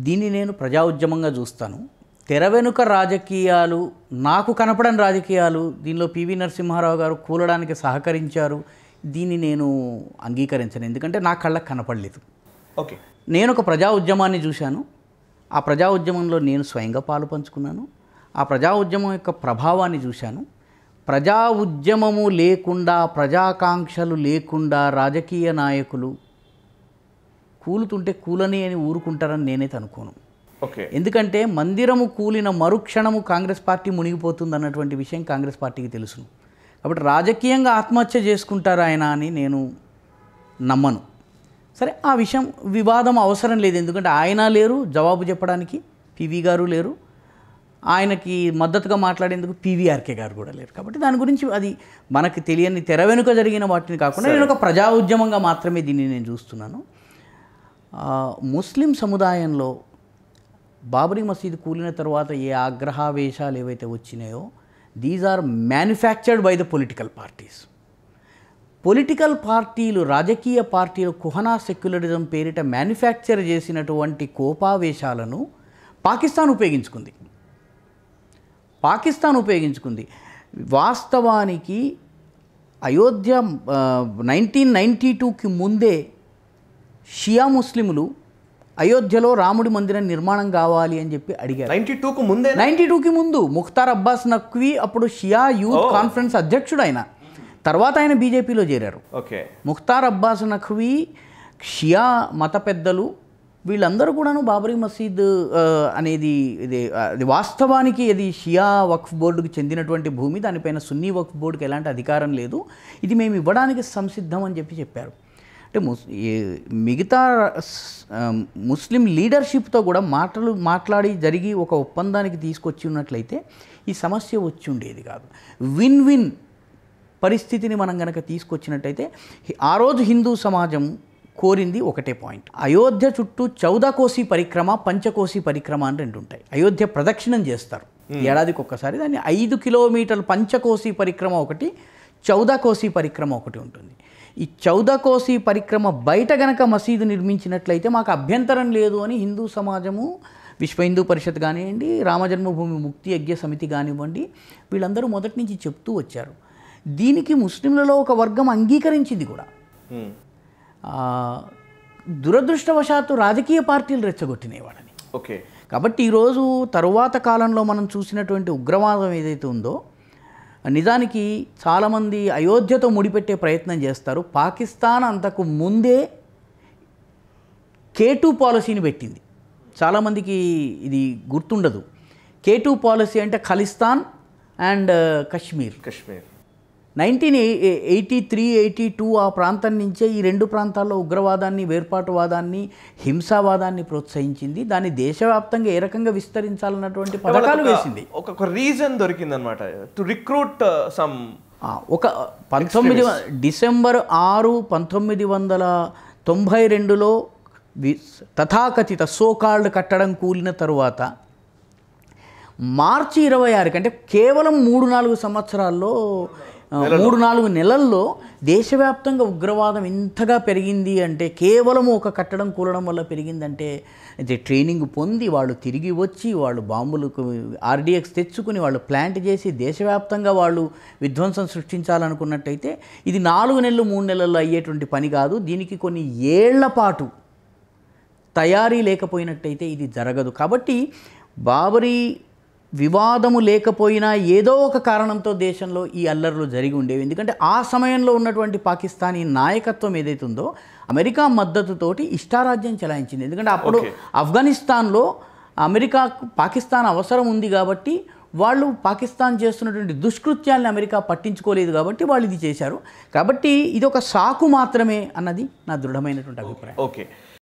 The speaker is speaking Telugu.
దీన్ని నేను ప్రజా ఉద్యమంగా చూస్తాను తెర వెనుక రాజకీయాలు నాకు కనపడని రాజకీయాలు దీనిలో పివి నరసింహారావు గారు కూలడానికి సహకరించారు దీన్ని నేను అంగీకరించను ఎందుకంటే నా కళ్ళకు కనపడలేదు ఓకే నేను ఒక ప్రజా ఉద్యమాన్ని చూశాను ఆ ప్రజా ఉద్యమంలో నేను స్వయంగా పాలు పంచుకున్నాను ఆ ప్రజా ఉద్యమం యొక్క ప్రభావాన్ని చూశాను ప్రజా ఉద్యమము లేకుండా ప్రజాకాంక్షలు లేకుండా రాజకీయ నాయకులు కూలుతుంటే కూలని అని ఊరుకుంటారని నేనైతే అనుకోను ఓకే ఎందుకంటే మందిరము కూలిన మరుక్షణము కాంగ్రెస్ పార్టీ మునిగిపోతుంది అన్నటువంటి విషయం కాంగ్రెస్ పార్టీకి తెలుసు కాబట్టి రాజకీయంగా ఆత్మహత్య చేసుకుంటారు ఆయన అని నేను నమ్మను సరే ఆ విషయం వివాదం అవసరం లేదు ఎందుకంటే ఆయన లేరు జవాబు చెప్పడానికి పివి గారు లేరు ఆయనకి మద్దతుగా మాట్లాడేందుకు పీవీఆర్కే గారు కూడా లేరు కాబట్టి దాని గురించి అది మనకి తెలియని తెర వెనుక జరిగిన వాటిని కాకుండా నేను ఒక ప్రజా ఉద్యమంగా మాత్రమే దీన్ని నేను చూస్తున్నాను ఆ, ముస్లిం సముదాయంలో బాబరీ మసీదు కూలిన తర్వాత ఏ ఆగ్రహావేశాలు ఏవైతే వచ్చినాయో these are manufactured by the political parties political పార్టీలు రాజకీయ పార్టీలు కుహనా సెక్యులరిజం పేరిట మ్యానుఫ్యాక్చర్ చేసినటువంటి కోపావేశాలను పాకిస్తాన్ ఉపయోగించుకుంది పాకిస్తాన్ ఉపయోగించుకుంది వాస్తవానికి అయోధ్య నైన్టీన్ నైంటీ టూకి ముందే షియా ముస్లిములు అయోధ్యలో రాముడి మందిరం నిర్మాణం కావాలి అని చెప్పి అడిగారు నైన్టీ టూకు ముందే నైన్టీ టూకి ముందు ముఖ్తార్ అబ్బాస్ నక్వీ అప్పుడు షియా యూత్ కాన్ఫరెన్స్ అధ్యక్షుడు ఆయన తర్వాత ఆయన బీజేపీలో చేరారు ఓకే ముఖ్తార్ అబ్బాస్ నఖ్వీ షియా మత పెద్దలు వీళ్ళందరూ కూడాను బాబరీ మసీద్ ఆ, అనేది ఇది ఆ, ఇది వాస్తవానికి ఇది షియా వక్ఫ్ బోర్డుకు చెందినటువంటి భూమి దానిపైన సున్నీ వక్ఫ్ బోర్డుకి ఎలాంటి అధికారం లేదు ఇది మేము ఇవ్వడానికి సంసిద్ధం అని చెప్పి చెప్పారు అంటే ముస్ ఏ- మిగతా స్- ఆ, ముస్లిం లీడర్షిప్తో కూడా మాటలు మాట్లాడి జరిగి ఒక ఒప్పందానికి తీసుకొచ్చి ఉన్నట్లయితే ఈ సమస్య వచ్చి ఉండేది కాదు విన్ విన్ పరిస్థితిని మనం గనక తీసుకొచ్చినట్టయితే హి- ఆ రోజు హిందూ సమాజం కోరింది ఒకటే పాయింట్ అయోధ్య చుట్టూ చౌదకోసి పరిక్రమ పంచకోసి పరిక్రమ అని రెండు ఉంటాయి అయోధ్య ప్రదక్షిణం చేస్తారు ఏడాదికి ఒక్కసారి దాన్ని ఐదు కిలోమీటర్ల పంచకోసి పరిక్రమ ఒకటి చౌదకోసి పరిక్రమ ఒకటి ఉంటుంది ఈ చౌదకోసి పరిక్రమ బయట గనక మసీదు నిర్మించినట్లయితే మాకు అభ్యంతరం లేదు అని హిందూ సమాజము విశ్వ హిందూ పరిషత్ కానివ్వండి రామజన్మభూమి ముక్తి యజ్ఞ సమితి కానివ్వండి వీళ్ళందరూ మొదటి నుంచి చెప్తూ వచ్చారు దీనికి ముస్లింలలో ఒక వర్గం అంగీకరించింది కూడా మ్మ్. ఆ, దురదృష్టవశాత్తు రాజకీయ పార్టీలు రెచ్చగొట్టినాయి వాళ్ళని ఓకే కాబట్టి ఈరోజు తరువాత కాలంలో మనం చూసినటువంటి ఉగ్రవాదం ఏదైతే ఉందో నిజానికి చాలామంది అయోధ్యతో ముడిపెట్టే ప్రయత్నం చేస్తారు పాకిస్తాన్ అంతకు ముందే కే టూ పాలసీని పెట్టింది చాలామందికి ఇది గుర్తుండదు కే టూ పాలసీ అంటే Khalistan and Kashmir Kashmir nineteen eighty three eighty two ఆ ప్రాంతం నుంచే ఈ రెండు ప్రాంతాల్లో ఉగ్రవాదాన్ని వేర్పాటువాదాన్ని హింసావాదాన్ని ప్రోత్సహించింది దాన్ని దేశవ్యాప్తంగా ఏ రకంగా విస్తరించాలన్నటువంటి పథకాలు వేసింది ఒక ఒక రీజన్ దొరికింది అనమాట టు రిక్రూట్ సమ్ ఆ, ఒక పంతొమ్మిది వ- డిసెంబర్ ఆరు పంతొమ్మిది వందల తొంభై రెండులో వి తథాకథిత సోకాల్డ్ కట్టడం కూలిన తరువాత మార్చి ఇరవై ఆరుకి అంటే కేవలం మూడు నాలుగు సంవత్సరాల్లో ఆ, మూడు నాలుగు నెలల్లో దేశవ్యాప్తంగా ఉగ్రవాదం ఇంతగా పెరిగింది అంటే కేవలం ఒక కట్టడం కూలడం వల్ల పెరిగిందంటే అయితే ట్రైనింగ్ పొంది వాళ్ళు తిరిగి వచ్చి వాళ్ళు బాంబులకు ఆర్డిఎక్స్ తెచ్చుకుని వాళ్ళు ప్లాంట్ చేసి దేశవ్యాప్తంగా వాళ్ళు విధ్వంసం సృష్టించాలనుకున్నట్టయితే ఇది నాలుగు నెలలు మూడు నెలల్లో అయ్యేటువంటి పని కాదు దీనికి కొన్ని ఏళ్ల పాటు తయారీ లేకపోయినట్టయితే ఇది జరగదు కాబట్టి బాబరీ వివాదము లేకపోయినా ఏదో ఒక కారణంతో దేశంలో ఈ అల్లర్లు జరిగి ఉండేవి ఎందుకంటే ఆ సమయంలో ఉన్నటువంటి పాకిస్తానీ నాయకత్వం ఏదైతే ఉందో అమెరికా మద్దతుతోటి ఇష్టారాజ్యం చెలాయించింది ఎందుకంటే అప్పుడు ఆఫ్ఘనిస్తాన్లో అమెరికా పాకిస్తాన్ అవసరం ఉంది కాబట్టి వాళ్ళు పాకిస్తాన్ చేస్తున్నటువంటి దుష్కృత్యాలను అమెరికా పట్టించుకోలేదు కాబట్టి వాళ్ళు ఇది చేశారు కాబట్టి ఇది ఒక సాకు మాత్రమే అన్నది నా దృఢమైనటువంటి అభిప్రాయం ఓకే